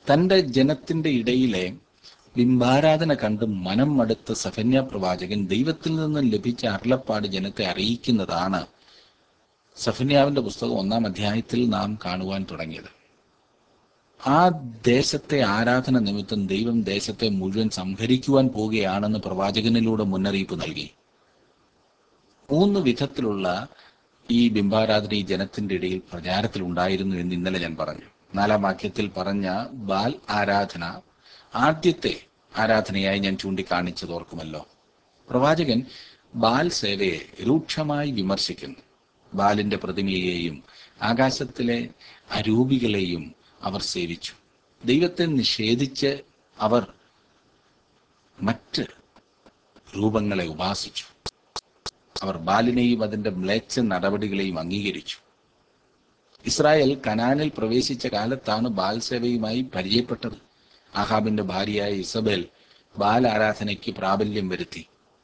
തന്റെ ജനത്തിന്റെ ഇടയിലെ ബിംബാരാധന കണ്ട് മനം മടുത്ത സഫന്യ പ്രവാചകൻ ദൈവത്തിൽ നിന്നും ലഭിച്ച അരുളപ്പാട് ജനത്തെ അറിയിക്കുന്നതാണ് സഫന്യാവിന്റെ പുസ്തകം ഒന്നാം അധ്യായത്തിൽ നാം കാണുവാൻ തുടങ്ങിയത് ആ ദേശത്തെ ആരാധന നിമിത്തം ദൈവം ദേശത്തെ മുഴുവൻ സംഹരിക്കുവാൻ പോവുകയാണെന്ന് പ്രവാചകനിലൂടെ മുന്നറിയിപ്പ് നൽകി മൂന്ന് വിധത്തിലുള്ള ഈ ബിംബാരാധന ഈ ജനത്തിന്റെ ഇടയിൽ പ്രചാരത്തിൽ ഉണ്ടായിരുന്നു എന്ന് ഇന്നലെ ഞാൻ പറഞ്ഞു നാലാം വാക്യത്തിൽ പറഞ്ഞ ബാൽ ആരാധന ആദ്യത്തെ ആരാധനയായി ഞാൻ ചൂണ്ടിക്കാണിച്ചത് ഓർക്കുമല്ലോ പ്രവാചകൻ ബാൽ സേവയെ രൂക്ഷമായി വിമർശിക്കുന്നു ബാലിന്റെ പ്രതിമയെയും ആകാശത്തിലെ അരൂപികളെയും അവർ സേവിച്ചു ദൈവത്തെ നിഷേധിച്ച് അവർ മറ്റ് രൂപങ്ങളെ ഉപാസിച്ചു അവർ ബാലിനെയും അതിന്റെ മ്ലേച്ഛ നടപടികളെയും അംഗീകരിച്ചു ഇസ്രായേൽ കനാനിൽ പ്രവേശിച്ച കാലത്താണ് ബാൽ സേവയുമായി പരിചയപ്പെട്ടത് ആഹാബിന്റെ ഭാര്യയായ ഇസബേൽ ബാൽ ആരാധനയ്ക്ക് പ്രാബല്യം വരുത്തി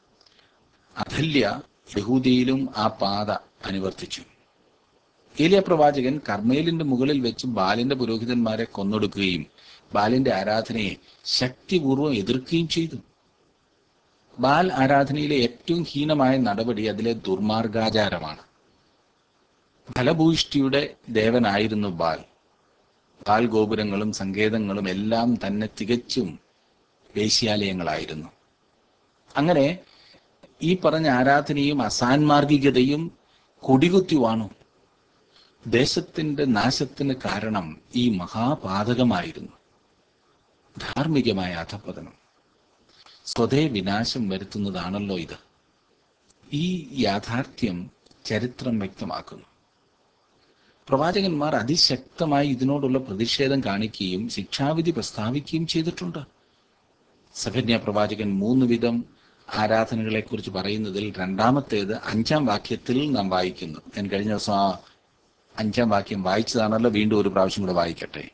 അഹല്യ യഹൂദിയിലും ആ പാത അനുവർത്തിച്ചു ഏലിയ പ്രവാചകൻ കർമ്മേലിന്റെ മുകളിൽ വെച്ച് ബാലിന്റെ പുരോഹിതന്മാരെ കൊന്നൊടുക്കുകയും ബാലിന്റെ ആരാധനയെ ശക്തിപൂർവ്വം എതിർക്കുകയും ചെയ്തു ബാൽ ആരാധനയിലെ ഏറ്റവും ഹീനമായ നടപടി അതിലെ ദുർമാർഗാചാരമാണ് ഫലഭൂയിഷ്ടിയുടെ ദേവനായിരുന്നു ബാൽ ബാൽ ഗോപുരങ്ങളും സങ്കേതങ്ങളും എല്ലാം തന്നെ തികച്ചും വേശ്യാലയങ്ങളായിരുന്നു അങ്ങനെ ഈ പറഞ്ഞ ആരാധനയും അസാൻമാർഗികതയും കൊടികുത്തി വാണു ദേശത്തിന്റെ നാശത്തിന് കാരണം ഈ മഹാപാതകമായിരുന്നു ധാർമ്മികമായ അധപതനം സ്വതേ വിനാശം വരുത്തുന്നതാണല്ലോ ഇത് ഈ യാഥാർത്ഥ്യം ചരിത്രം വ്യക്തമാക്കുന്നു പ്രവാചകന്മാർ അതിശക്തമായി ഇതിനോടുള്ള പ്രതിഷേധം കാണിക്കുകയും ശിക്ഷാവിധി പ്രസ്താവിക്കുകയും ചെയ്തിട്ടുണ്ട് സഭന്യ പ്രവാചകൻ മൂന്ന് വിധം ആരാധനകളെ കുറിച്ച് പറയുന്നതിൽ രണ്ടാമത്തേത് അഞ്ചാം വാക്യത്തിൽ നാം വായിക്കുന്നു ഞാൻ കഴിഞ്ഞ ദിവസം ആ അഞ്ചാം വാക്യം വായിച്ചതാണല്ലോ വീണ്ടും ഒരു പ്രാവശ്യം കൂടെ വായിക്കട്ടെ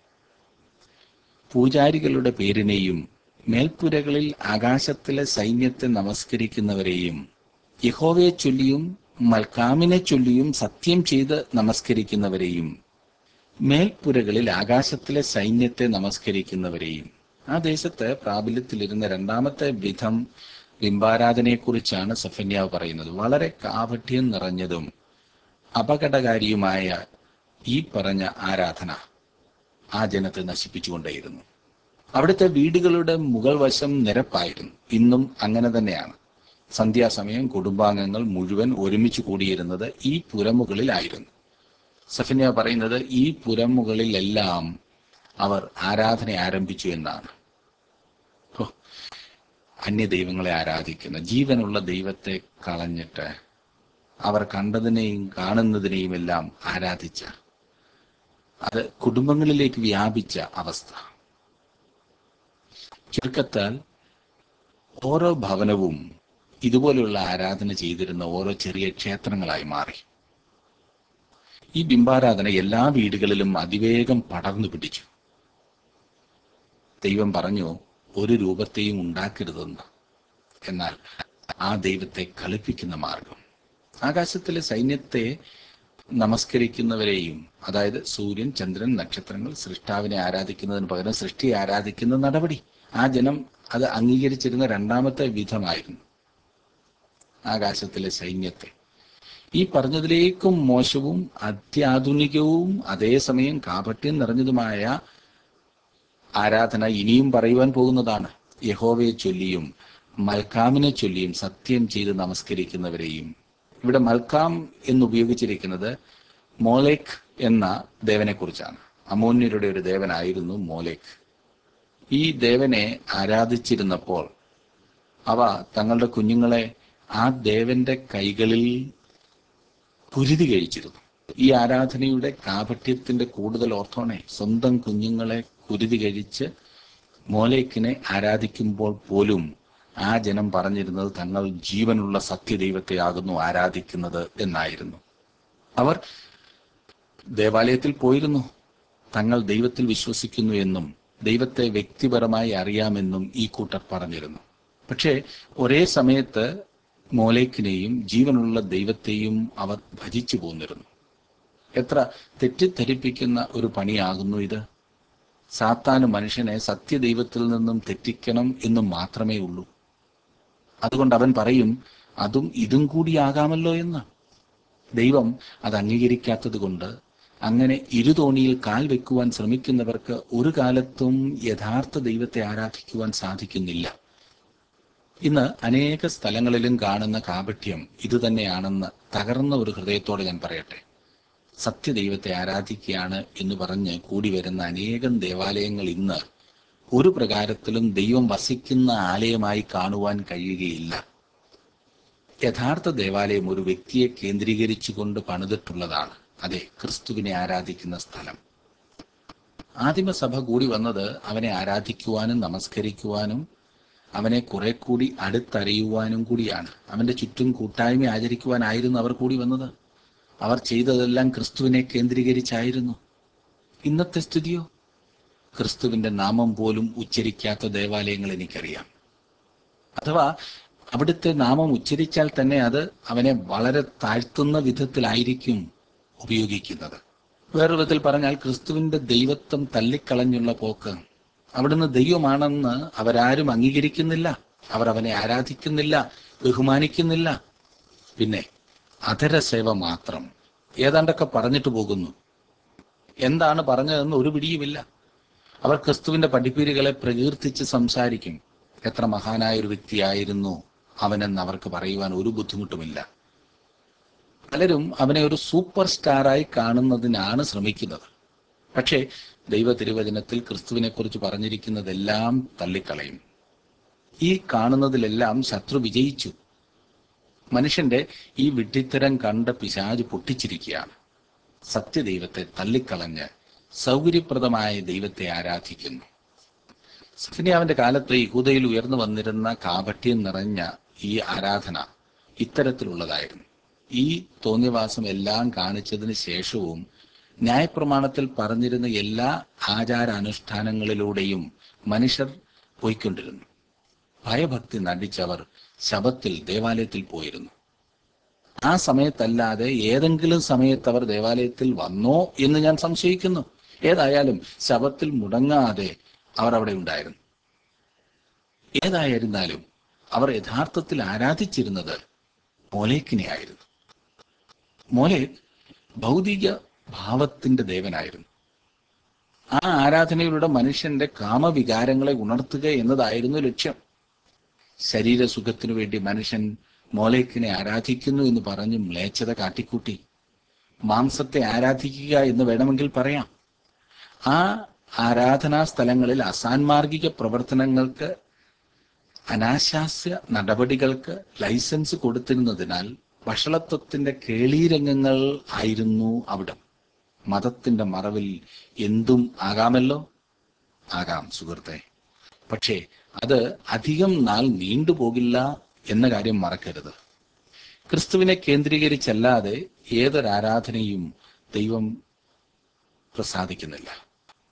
പൂജാരികളുടെ പേരിനെയും മേൽപ്പുരകളിൽ ആകാശത്തിലെ സൈന്യത്തെ നമസ്കരിക്കുന്നവരെയും യഹോവയെ ചൊല്ലിയും മൽക്കാമിനെ ചൊല്ലിയും സത്യം ചെയ്ത് നമസ്കരിക്കുന്നവരെയും മേൽപ്പുരകളിൽ ആകാശത്തിലെ സൈന്യത്തെ നമസ്കരിക്കുന്നവരെയും ആ ദേശത്ത് പ്രാബല്യത്തിലിരുന്ന രണ്ടാമത്തെ വിധം ബിംബാരാധനയെക്കുറിച്ചാണ് സഫന്യാവ് പറയുന്നത് വളരെ കാപഠ്യം നിറഞ്ഞതും അപകടകാരിയുമായ ഈ പറഞ്ഞ ആരാധന ആ ജനത്തെ നശിപ്പിച്ചുകൊണ്ടേയിരുന്നു അവിടുത്തെ വീടുകളുടെ മുകൾ വശം നിരപ്പായിരുന്നു ഇന്നും അങ്ങനെ തന്നെയാണ് സന്ധ്യാസമയം കുടുംബാംഗങ്ങൾ മുഴുവൻ ഒരുമിച്ച് കൂടിയിരുന്നത് ഈ പുരമുകളിലായിരുന്നു സഫിനിയ പറയുന്നത് ഈ പുരമുകളിലെല്ലാം അവർ ആരാധന ആരംഭിച്ചു എന്നാണ് ഹോ, അന്യ ദൈവങ്ങളെ ആരാധിക്കുന്ന ജീവനുള്ള ദൈവത്തെ കളഞ്ഞിട്ട് അവർ കണ്ടതിനെയും കാണുന്നതിനെയും എല്ലാം ആരാധിച്ച അത് കുടുംബങ്ങളിലേക്ക് വ്യാപിച്ച അവസ്ഥ ചുരുക്കത്താൽ ഓരോ ഭവനവും ഇതുപോലെയുള്ള ആരാധന ചെയ്തിരുന്ന ഓരോ ചെറിയ ക്ഷേത്രങ്ങളായി മാറി ഈ ബിംബാരാധന എല്ലാ വീടുകളിലും അതിവേഗം പടർന്നു പിടിച്ചു ദൈവം പറഞ്ഞു ഒരു രൂപത്തെയും ഉണ്ടാക്കരുതെന്ന് എന്നാൽ ആ ദൈവത്തെ കളിപ്പിക്കുന്ന മാർഗം ആകാശത്തിലെ സൈന്യത്തെ നമസ്കരിക്കുന്നവരെയും അതായത് സൂര്യൻ ചന്ദ്രൻ നക്ഷത്രങ്ങൾ സൃഷ്ടാവിനെ ആരാധിക്കുന്നതിന് പകരം സൃഷ്ടിയെ ആരാധിക്കുന്ന നടപടി ആ ജനം അത് അംഗീകരിച്ചിരുന്ന രണ്ടാമത്തെ വിധമായിരുന്നു ആകാശത്തിലെ സൈന്യത്തെ ഈ പറഞ്ഞതിലേക്കും മോശവും അത്യാധുനികവും അതേസമയം കാപട്യം നിറഞ്ഞതുമായ ആരാധന ഇനിയും പറയുവാൻ പോകുന്നതാണ് യഹോവയെ ചൊല്ലിയും മൽക്കാമിനെ ചൊല്ലിയും സത്യം ചെയ്ത് നമസ്കരിക്കുന്നവരെയും ഇവിടെ മൽക്കാം എന്ന് ഉപയോഗിച്ചിരിക്കുന്നത് മോലേഖ് എന്ന ദേവനെ കുറിച്ചാണ് അമോന്യരുടെ ഒരു ദേവനായിരുന്നു മോലേഖ് ഈ ദേവനെ ആരാധിച്ചിരുന്നപ്പോൾ അവ തങ്ങളുടെ കുഞ്ഞുങ്ങളെ ആ ദേവന്റെ കൈകളിൽ കുരുതി കഴിച്ചിരുന്നു ഈ ആരാധനയുടെ കാപട്യത്തിന്റെ കൂടുതൽ ഓർത്തോണെ സ്വന്തം കുഞ്ഞുങ്ങളെ കുരുതി കഴിച്ച് മോലേക്കിനെ ആരാധിക്കുമ്പോൾ പോലും ആ ജനം പറഞ്ഞിരുന്നത് തങ്ങൾ ജീവനുള്ള സത്യദൈവത്തെയാകുന്നു ആരാധിക്കുന്നത് എന്നായിരുന്നു അവർ ദേവാലയത്തിൽ പോയിരുന്നു തങ്ങൾ ദൈവത്തിൽ വിശ്വസിക്കുന്നു എന്നും ദൈവത്തെ വ്യക്തിപരമായി അറിയാമെന്നും ഈ കൂട്ടർ പറഞ്ഞിരുന്നു പക്ഷേ ഒരേ സമയത്ത് മോലേക്കിനെയും ജീവനുള്ള ദൈവത്തെയും അവർ ഭജിച്ചു പോന്നിരുന്നു എത്ര തെറ്റിദ്ധരിപ്പിക്കുന്ന ഒരു പണിയാകുന്നു ഇത് സാത്താന് മനുഷ്യനെ സത്യദൈവത്തിൽ നിന്നും തെറ്റിക്കണം എന്നും മാത്രമേ ഉള്ളൂ അതുകൊണ്ട് അവൻ പറയും അതും ഇതും കൂടിയാകാമല്ലോ എന്ന് ദൈവം അത് അംഗീകരിക്കാത്തത് കൊണ്ട് അങ്ങനെ ഇരുതോണിയിൽ കാൽ വെക്കുവാൻ ശ്രമിക്കുന്നവർക്ക് ഒരു കാലത്തും യഥാർത്ഥ ദൈവത്തെ ആരാധിക്കുവാൻ സാധിക്കുന്നില്ല ഇന്ന് അനേക സ്ഥലങ്ങളിലും കാണുന്ന കാപട്യം ഇതുതന്നെയാണെന്ന് തകർന്ന ഒരു ഹൃദയത്തോടെ ഞാൻ പറയട്ടെ സത്യദൈവത്തെ ആരാധിക്കുകയാണ് എന്ന് പറഞ്ഞ് കൂടി വരുന്ന അനേകം ദേവാലയങ്ങൾ ഇന്ന് ഒരു പ്രകാരത്തിലും ദൈവം വസിക്കുന്ന ആലയമായി കാണുവാൻ കഴിയുകയില്ല യഥാർത്ഥ ദേവാലയം ഒരു വ്യക്തിയെ കേന്ദ്രീകരിച്ചുകൊണ്ട് പണിതിട്ടുള്ളതാണ് അതെ ക്രിസ്തുവിനെ ആരാധിക്കുന്ന സ്ഥലം ആദിമസഭ കൂടി വന്നത് അവനെ ആരാധിക്കുവാനും നമസ്കരിക്കുവാനും അവനെ കുറെ കൂടി അടുത്തറിയുവാനും കൂടിയാണ് അവന്റെ ചുറ്റും കൂട്ടായ്മ ആചരിക്കുവാനായിരുന്നു അവർ കൂടി വന്നത് അവർ ചെയ്തതെല്ലാം ക്രിസ്തുവിനെ കേന്ദ്രീകരിച്ചായിരുന്നു ഇന്നത്തെ സ്ഥിതിയോ ക്രിസ്തുവിന്റെ നാമം പോലും ഉച്ചരിക്കാത്ത ദേവാലയങ്ങൾ എനിക്കറിയാം അഥവാ അവിടുത്തെ നാമം ഉച്ചരിച്ചാൽ തന്നെ അത് അവനെ വളരെ താഴ്ത്തുന്ന വിധത്തിലായിരിക്കും ഉപയോഗിക്കുന്നത് വേറൊരു വിധത്തിൽ പറഞ്ഞാൽ ക്രിസ്തുവിന്റെ ദൈവത്വം തള്ളിക്കളഞ്ഞുള്ള പോക്ക് അവിടുന്ന് ദൈവമാണെന്ന് അവരാരും അംഗീകരിക്കുന്നില്ല അവർ അവനെ ആരാധിക്കുന്നില്ല ബഹുമാനിക്കുന്നില്ല പിന്നെ അധര സേവ മാത്രം ഏതാണ്ടൊക്കെ പറഞ്ഞിട്ട് പോകുന്നു എന്താണ് പറഞ്ഞതെന്ന് ഒരു പിടിയുമില്ല അവർ ക്രിസ്തുവിന്റെ പഠിപ്പീരുകളെ പ്രകീർത്തിച്ച് സംസാരിക്കും എത്ര മഹാനായ ഒരു വ്യക്തിയായിരുന്നു അവനെന്ന് അവർക്ക് പറയുവാൻ ഒരു ബുദ്ധിമുട്ടുമില്ല പലരും അവനെ ഒരു സൂപ്പർ സ്റ്റാറായി കാണുന്നതിനാണ് ശ്രമിക്കുന്നത് പക്ഷേ ദൈവ തിരുവചനത്തിൽ ക്രിസ്തുവിനെ കുറിച്ച് പറഞ്ഞിരിക്കുന്നതെല്ലാം തള്ളിക്കളയും ഈ കാണുന്നതിലെല്ലാം ശത്രു വിജയിച്ചു മനുഷ്യന്റെ ഈ വിഡ്ഢിത്തരം കണ്ട പിശാജ് പൊട്ടിച്ചിരിക്കുകയാണ് സത്യദൈവത്തെ തള്ളിക്കളഞ്ഞ് സൗകര്യപ്രദമായ ദൈവത്തെ ആരാധിക്കുന്നു സഫിനിയാവിന്റെ കാലത്ത് യഹൂദയിൽ ഉയർന്നു വന്നിരുന്ന കാപട്യം നിറഞ്ഞ ഈ ആരാധന ഇത്തരത്തിലുള്ളതായിരുന്നു ഈ തോന്നിവാസം എല്ലാം കാണിച്ചതിന് ശേഷവും ന്യായപ്രമാണത്തിൽ പറഞ്ഞിരുന്ന എല്ലാ ആചാരാനുഷ്ഠാനങ്ങളിലൂടെയും മനുഷ്യർ പോയിക്കൊണ്ടിരുന്നു ഭയഭക്തി നടിച്ചവർ ശബത്തിൽ ദേവാലയത്തിൽ പോയിരുന്നു ആ സമയത്തല്ലാതെ ഏതെങ്കിലും സമയത്ത് അവർ ദേവാലയത്തിൽ വന്നോ എന്ന് ഞാൻ സംശയിക്കുന്നു ഏതായാലും ശബത്തിൽ മുടങ്ങാതെ അവർ അവിടെ ഉണ്ടായിരുന്നു ഏതായിരുന്നാലും അവർ യഥാർത്ഥത്തിൽ ആരാധിച്ചിരുന്നത് മോലേക്കിനെ ആയിരുന്നു മോലേക് ഭൗതിക ഭാവത്തിന്റെ ദേവനായിരുന്നു ആ ആരാധനയിലൂടെ മനുഷ്യന്റെ കാമവികാരങ്ങളെ ഉണർത്തുക എന്നതായിരുന്നു ലക്ഷ്യം ശരീരസുഖത്തിനു വേണ്ടി മനുഷ്യൻ മോലേക്കിനെ ആരാധിക്കുന്നു എന്ന് പറഞ്ഞ് മ്ലേച്ഛത കാട്ടിക്കൂട്ടി മാംസത്തെ ആരാധിക്കുക എന്ന് വേണമെങ്കിൽ പറയാം ആ ആരാധനാ സ്ഥലങ്ങളിൽ അസാൻമാർഗിക പ്രവർത്തനങ്ങൾക്ക് അനാശാസ്യ നടപടികൾക്ക് ലൈസൻസ് കൊടുത്തിരുന്നതിനാൽ വഷളത്വത്തിന്റെ കേളീരംഗങ്ങൾ ആയിരുന്നു അവിടം മതത്തിന്റെ മറവിൽ എന്തും ആകാമല്ലോ ആകാം സുഹൃത്തെ പക്ഷേ അത് അധികം നാൾ നീണ്ടുപോകില്ല എന്ന കാര്യം മറക്കരുത് ക്രിസ്തുവിനെ കേന്ദ്രീകരിച്ചല്ലാതെ ഏതൊരാരാധനയും ദൈവം പ്രസാദിക്കുന്നില്ല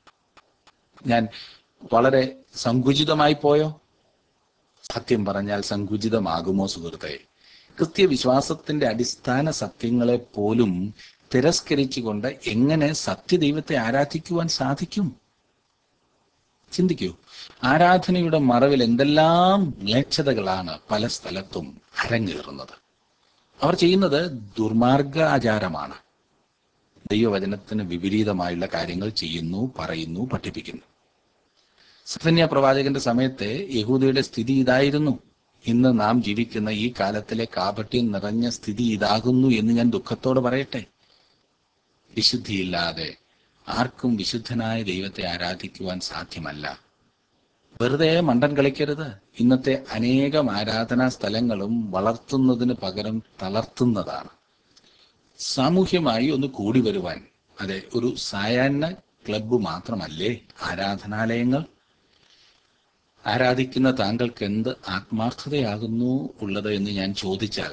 ഞാൻ വളരെ സങ്കുചിതമായി പോയോ സത്യം പറഞ്ഞാൽ സങ്കുചിതമാകുമോ സുഹൃത്തെ കൃത്യവിശ്വാസത്തിന്റെ അടിസ്ഥാന സത്യങ്ങളെ പോലും തിരസ്കരിച്ചുകൊണ്ട് എങ്ങനെ സത്യദൈവത്തെ ആരാധിക്കുവാൻ സാധിക്കും ചിന്തിക്കൂ ആരാധനയുടെ മറവിൽ എന്തെല്ലാം മ്ലേച്ഛതകളാണ് പല സ്ഥലത്തും അരങ്ങേറുന്നത് അവർ ചെയ്യുന്നത് ദുർമാർഗ ആചാരമാണ് ദൈവവചനത്തിന് വിപരീതമായുള്ള കാര്യങ്ങൾ ചെയ്യുന്നു പറയുന്നു പഠിപ്പിക്കുന്നു സഫന്യ പ്രവാചകന്റെ സമയത്തെ യഹൂദയുടെ സ്ഥിതി ഇതായിരുന്നു ഇന്ന് നാം ജീവിക്കുന്ന ഈ കാലത്തിലെ കാപട്യം നിറഞ്ഞ സ്ഥിതി ഇതാകുന്നു എന്ന് ഞാൻ ദുഃഖത്തോടെ പറയട്ടെ വിശുദ്ധിയില്ലാതെ ആർക്കും വിശുദ്ധനായ ദൈവത്തെ ആരാധിക്കുവാൻ സാധ്യമല്ല വെറുതെ മണ്ടൻ കളിക്കരുത് ഇന്നത്തെ അനേകം ആരാധനാ സ്ഥലങ്ങളും വളർത്തുന്നതിന് പകരം തളർത്തുന്നതാണ് സാമൂഹ്യമായി ഒന്ന് കൂടി വരുവാൻ അതെ ഒരു സായാഹ്ന ക്ലബ്ബ് മാത്രമല്ലേ ആരാധനാലയങ്ങൾ ആരാധിക്കുന്ന താങ്കൾക്ക് എന്ത് ആത്മാർത്ഥതയാകുന്നു ഉള്ളത് എന്ന് ഞാൻ ചോദിച്ചാൽ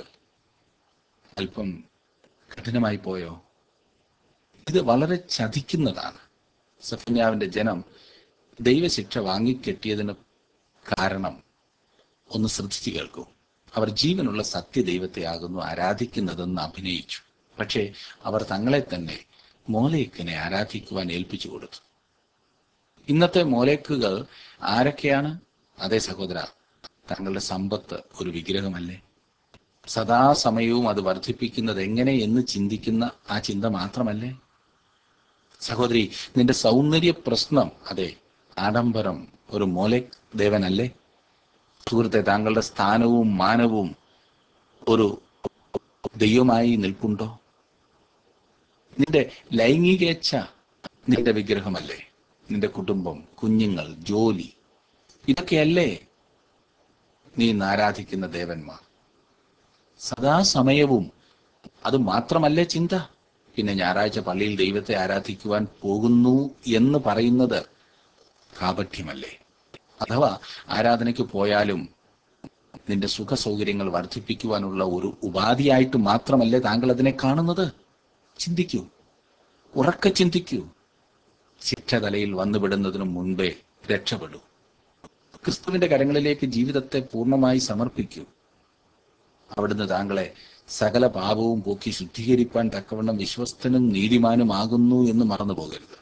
അല്പം കഠിനമായി പോയോ ഇത് വളരെ ചതിക്കുന്നതാണ് സഫന്യാവിന്റെ ജനം ദൈവശിക്ഷ വാങ്ങിക്കെട്ടിയതിന് കാരണം ഒന്ന് ശ്രദ്ധിച്ചു കേൾക്കൂ അവർ ജീവനുള്ള സത്യദൈവത്തെയാകുന്നു ആരാധിക്കുന്നതെന്ന് അഭിനയിച്ചു പക്ഷേ അവർ തങ്ങളെ തന്നെ മോലയിക്കിനെ ആരാധിക്കുവാൻ ഏൽപ്പിച്ചു കൊടുത്തു ഇന്നത്തെ മോലേക്കുകൾ ആരൊക്കെയാണ് അതേ സഹോദര താങ്കളുടെ സമ്പത്ത് ഒരു വിഗ്രഹമല്ലേ സദാസമയവും അത് വർദ്ധിപ്പിക്കുന്നത് എങ്ങനെ എന്ന് ചിന്തിക്കുന്ന ആ ചിന്ത മാത്രമല്ലേ സഹോദരി നിന്റെ സൗന്ദര്യ പ്രശ്നം അതെ ആഡംബരം ഒരു മോലെക് ദേവനല്ലേ സുഹൃത്തെ താങ്കളുടെ സ്ഥാനവും മാനവും ഒരു ദൈവമായി നിൽപ്പുണ്ടോ നിന്റെ ലൈംഗികേച്ഛ നിന്റെ വിഗ്രഹമല്ലേ നിന്റെ കുടുംബം കുഞ്ഞുങ്ങൾ ജോലി ഇതൊക്കെയല്ലേ നീ ഇന്ന് ആരാധിക്കുന്ന ദേവന്മാർ സദാസമയവും അത് മാത്രമല്ലേ ചിന്ത പിന്നെ ഞായറാഴ്ച പള്ളിയിൽ ദൈവത്തെ ആരാധിക്കുവാൻ പോകുന്നു എന്ന് പറയുന്നത് കാപഠ്യമല്ലേ അഥവാ ആരാധനയ്ക്ക് പോയാലും നിന്റെ സുഖ സൗകര്യങ്ങൾ വർദ്ധിപ്പിക്കുവാനുള്ള ഒരു ഉപാധിയായിട്ട് മാത്രമല്ലേ താങ്കൾ അതിനെ കാണുന്നത് ചിന്തിക്കൂ ഉറക്കെ ചിന്തിക്കൂ ശിക്ഷ തലയിൽ വന്നുവിടുന്നതിനു മുൻപേ രക്ഷപ്പെടൂ ക്രിസ്തുവിന്റെ കരങ്ങളിലേക്ക് ജീവിതത്തെ പൂർണ്ണമായി സമർപ്പിക്കൂ അവിടുന്ന് താങ്കളെ സകല പാപവും പോക്കി ശുദ്ധീകരിപ്പാൻ തക്കവണ്ണം വിശ്വസ്തനും നീതിമാനുമാകുന്നു എന്ന് മറന്നു പോകരുത്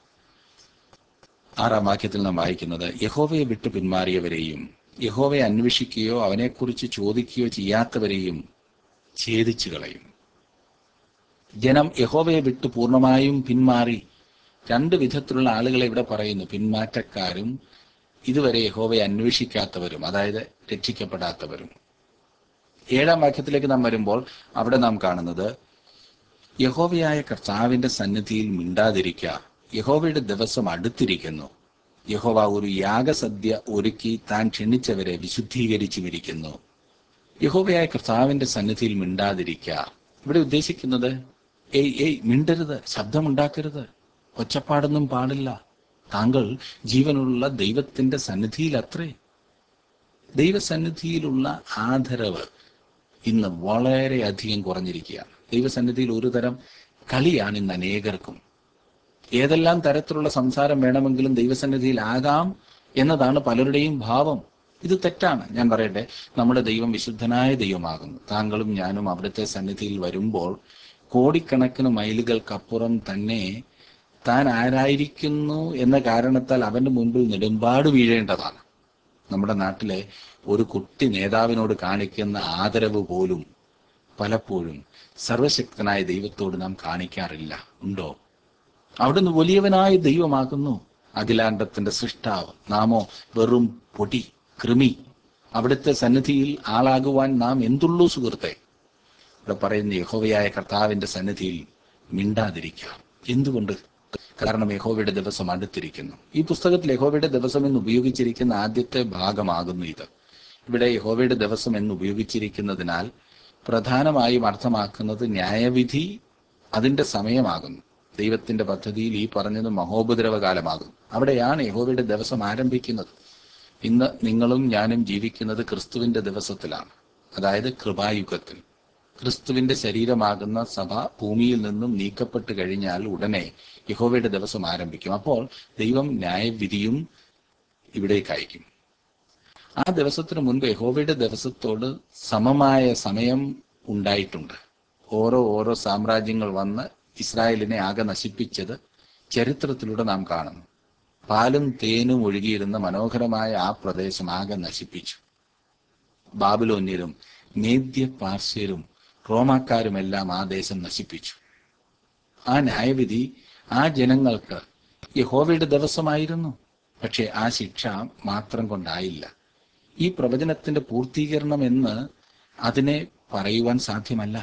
ആറാം വാക്യത്തിൽ നാം വായിക്കുന്നത് യഹോവയെ വിട്ടു പിന്മാറിയവരെയും യഹോവയെ അന്വേഷിക്കുകയോ അവനെക്കുറിച്ച് ചോദിക്കുകയോ ചെയ്യാത്തവരെയും ഛേദിച്ചു കളയും ജനം യഹോവയെ വിട്ട് പൂർണ്ണമായും പിന്മാറി രണ്ട് വിധത്തിലുള്ള ആളുകളെ ഇവിടെ പറയുന്നു പിന്മാറ്റക്കാരും ഇതുവരെ യഹോവയെ അന്വേഷിക്കാത്തവരും അതായത് രക്ഷിക്കപ്പെടാത്തവരും ഏഴാം വാക്യത്തിലേക്ക് നാം വരുമ്പോൾ അവിടെ നാം കാണുന്നത് യഹോവയായ കർത്താവിന്റെ സന്നിധിയിൽ മിണ്ടാതിരിക്ക യഹോവയുടെ ദിവസം അടുത്തിരിക്കുന്നു യഹോവ ഒരു യാഗസദ്യ ഒരുക്കി താൻ ക്ഷണിച്ചവരെ വിശുദ്ധീകരിച്ചുമിരിക്കുന്നു യഹോവയായ കർത്താവിന്റെ സന്നിധിയിൽ മിണ്ടാതിരിക്ക ഇവിടെ ഉദ്ദേശിക്കുന്നത് ഏയ് ഏയ് മിണ്ടരുത് ശബ്ദമുണ്ടാക്കരുത് ഒച്ചപ്പാടൊന്നും പാടില്ല താങ്കൾ ജീവനുള്ള ദൈവത്തിന്റെ സന്നിധിയിൽ അത്രേ ദൈവസന്നിധിയിലുള്ള ആദരവ് ഇന്ന് വളരെയധികം കുറഞ്ഞിരിക്കുകയാണ് ദൈവസന്നിധിയിൽ ഒരു തരം കളിയാണ് ഇന്ന് അനേകർക്കും ഏതെല്ലാം തരത്തിലുള്ള സംസാരം വേണമെങ്കിലും ദൈവസന്നിധിയിൽ ആകാം എന്നതാണ് പലരുടെയും ഭാവം ഇത് തെറ്റാണ് ഞാൻ പറയട്ടെ നമ്മുടെ ദൈവം വിശുദ്ധനായ ദൈവമാകുന്നു താങ്കളും ഞാനും അവിടുത്തെ സന്നിധിയിൽ വരുമ്പോൾ കോടിക്കണക്കിന് മൈലുകൾക്കപ്പുറം തന്നെ താൻ ആരായിരിക്കുന്നു എന്ന കാരണത്താൽ അവന്റെ മുൻപിൽ നെടുമ്പാട് വീഴേണ്ടതാണ് നമ്മുടെ നാട്ടിലെ ഒരു കുട്ടി നേതാവിനോട് കാണിക്കുന്ന ആദരവ് പോലും പലപ്പോഴും സർവശക്തനായ ദൈവത്തോട് നാം കാണിക്കാറില്ല ഉണ്ടോ അവിടുന്ന് വലിയവനായ ദൈവമാകുന്നു അഖിലാണ്ടത്തിന്റെ സൃഷ്ടാവ് നാമോ വെറും പൊടി കൃമി അവിടുത്തെ സന്നിധിയിൽ ആളാകുവാൻ നാം എന്തുള്ളൂ സുഹൃത്തെ ഇവിടെ പറയുന്ന യഹോവയായ കർത്താവിന്റെ സന്നിധിയിൽ മിണ്ടാതിരിക്കാം എന്തുകൊണ്ട് കാരണം യഹോവയുടെ ദിവസം അടുത്തിരിക്കുന്നു ഈ പുസ്തകത്തിൽ യഹോവയുടെ ദിവസം എന്ന് ഉപയോഗിച്ചിരിക്കുന്ന ആദ്യത്തെ ഭാഗമാകുന്നു ഇത് ഇവിടെ യഹോവയുടെ ദിവസം എന്ന് ഉപയോഗിച്ചിരിക്കുന്നതിനാൽ പ്രധാനമായും അർത്ഥമാക്കുന്നത് ന്യായവിധി അതിന്റെ സമയമാകുന്നു ദൈവത്തിന്റെ പദ്ധതിയിൽ ഈ പറഞ്ഞത് മഹോപദ്രവകാലമാകും അവിടെയാണ് യഹോവയുടെ ദിവസം ആരംഭിക്കുന്നത് ഇന്ന് നിങ്ങളും ഞാനും ജീവിക്കുന്നത് ക്രിസ്തുവിന്റെ ദിവസത്തിലാണ് അതായത് കൃപായുഗത്തിൽ ക്രിസ്തുവിന്റെ ശരീരമാകുന്ന സഭ ഭൂമിയിൽ നിന്നും നീക്കപ്പെട്ട് കഴിഞ്ഞാൽ ഉടനെ യഹോവയുടെ ദിവസം ആരംഭിക്കും അപ്പോൾ ദൈവം ന്യായവിധിയും ഇവിടേക്ക് അയക്കും ആ ദിവസത്തിന് മുൻപ് യഹോവയുടെ ദിവസത്തോട് സമമായ സമയം ഉണ്ടായിട്ടുണ്ട് ഓരോ ഓരോ സാമ്രാജ്യങ്ങൾ വന്ന് ഇസ്രായേലിനെ ആകെ നശിപ്പിച്ചത് ചരിത്രത്തിലൂടെ നാം കാണുന്നു പാലും തേനും ഒഴുകിയിരുന്ന മനോഹരമായ ആ പ്രദേശം ആകെ നശിപ്പിച്ചു ബാബിലോന്യരും മേദ്യ പാർശ്യരും റോമാക്കാരുമെല്ലാം ആ ദേശം നശിപ്പിച്ചു ആ ന്യായവിധി ആ ജനങ്ങൾക്ക് യഹോവയുടെ ദിവസമായിരുന്നു പക്ഷെ ആ ശിക്ഷ മാത്രം കൊണ്ടായില്ല ഈ പ്രവചനത്തിന്റെ പൂർത്തീകരണം എന്ന് അതിനെ പറയുവാൻ സാധ്യമല്ല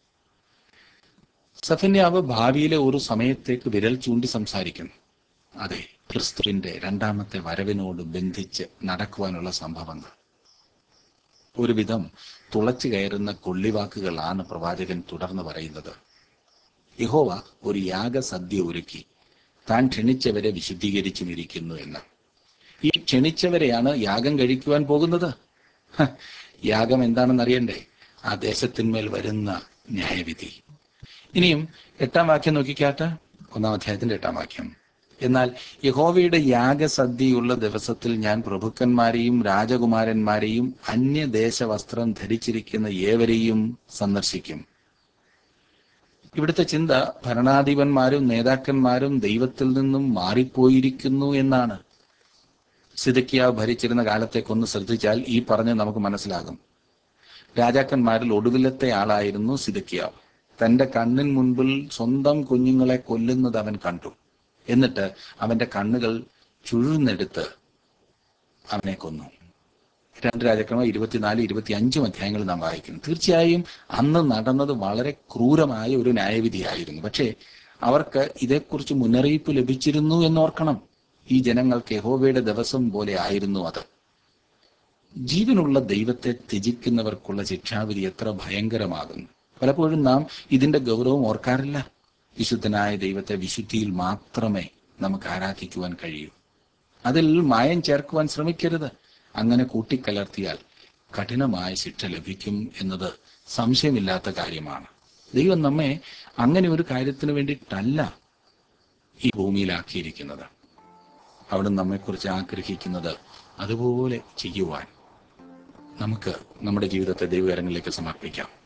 സഫന്യാവ് ഭാവിയിലെ ഒരു സമയത്തേക്ക് വിരൽ ചൂണ്ടി സംസാരിക്കുന്നു അതെ ക്രിസ്തുവിന്റെ രണ്ടാമത്തെ വരവിനോട് ബന്ധിച്ച് നടക്കുവാനുള്ള സംഭവങ്ങൾ ഒരുവിധം തുളച്ചു കയറുന്ന കൊള്ളിവാക്കുകളാണ് പ്രവാചകൻ തുടർന്ന് പറയുന്നത് യഹോവ ഒരു യാഗസദ്യ ഒരുക്കി താൻ ക്ഷണിച്ചവരെ വിശുദ്ധീകരിച്ചുമിരിക്കുന്നു എന്ന് ഈ ക്ഷണിച്ചവരെയാണ് യാഗം കഴിക്കുവാൻ പോകുന്നത് ഹ, യാഗം എന്താണെന്ന് അറിയണ്ടേ ആ ദേശത്തിന്മേൽ വരുന്ന ന്യായവിധി ഇനിയും എട്ടാം വാക്യം നോക്കിക്കാട്ടെ ഒന്നാം അധ്യായത്തിന്റെ എട്ടാം വാക്യം എന്നാൽ യഹോവയുടെ യാഗസദ്യയുള്ള ദിവസത്തിൽ ഞാൻ പ്രഭുക്കന്മാരെയും രാജകുമാരന്മാരെയും അന്യദേശ വസ്ത്രം ധരിച്ചിരിക്കുന്ന ഏവരെയും സന്ദർശിക്കും ഇവിടുത്തെ ചിന്ത ഭരണാധിപന്മാരും നേതാക്കന്മാരും ദൈവത്തിൽ നിന്നും മാറിപ്പോയിരിക്കുന്നു എന്നാണ് സിദക്കിയാവ് ഭരിച്ചിരുന്ന കാലത്തേക്കൊന്ന് ശ്രദ്ധിച്ചാൽ ഈ പറഞ്ഞ് നമുക്ക് മനസ്സിലാകും രാജാക്കന്മാരിൽ ഒടുവിലത്തെ ആളായിരുന്നു സിദക്കിയാവ് തന്റെ കണ്ണിൻ മുൻപിൽ സ്വന്തം കുഞ്ഞുങ്ങളെ കൊല്ലുന്നത് അവൻ കണ്ടു എന്നിട്ട് അവന്റെ കണ്ണുകൾ ചുഴുന്നെടുത്ത് അവനെ കൊന്നു രണ്ട് രാജാക്കന്മാർ ഇരുപത്തിനാല് ഇരുപത്തി അഞ്ചും അധ്യായങ്ങൾ നാം വായിക്കുന്നു തീർച്ചയായും അന്ന് നടന്നത് വളരെ ക്രൂരമായ ഒരു ന്യായവിധിയായിരുന്നു പക്ഷേ അവർക്ക് ഇതേക്കുറിച്ച് മുന്നറിയിപ്പ് ലഭിച്ചിരുന്നു എന്നോർക്കണം ഈ ജനങ്ങൾക്ക് യഹോവയുടെ ദിവസം പോലെ ആയിരുന്നു അത് ജീവനുള്ള ദൈവത്തെ ത്യജിക്കുന്നവർക്കുള്ള ശിക്ഷാവിധി എത്ര ഭയങ്കരമാകുന്നു പലപ്പോഴും നാം ഇതിന്റെ ഗൗരവം ഓർക്കാറില്ല വിശുദ്ധനായ ദൈവത്തെ വിശുദ്ധിയിൽ മാത്രമേ നമുക്ക് ആരാധിക്കുവാൻ കഴിയൂ അതിൽ മായം ചേർക്കുവാൻ ശ്രമിക്കരുത് അങ്ങനെ കൂട്ടിക്കലർത്തിയാൽ കഠിനമായ ശിക്ഷ ലഭിക്കും എന്നത് സംശയമില്ലാത്ത കാര്യമാണ് ദൈവം നമ്മെ അങ്ങനെ ഒരു കാര്യത്തിന് വേണ്ടിയിട്ടല്ല ഈ ഭൂമിയിലാക്കിയിരിക്കുന്നത് അവിടെ നമ്മെക്കുറിച്ച് ആഗ്രഹിക്കുന്നത് അതുപോലെ ചെയ്യുവാൻ നമുക്ക് നമ്മുടെ ജീവിതത്തെ ദൈവകരങ്ങളിലേക്ക് സമർപ്പിക്കാം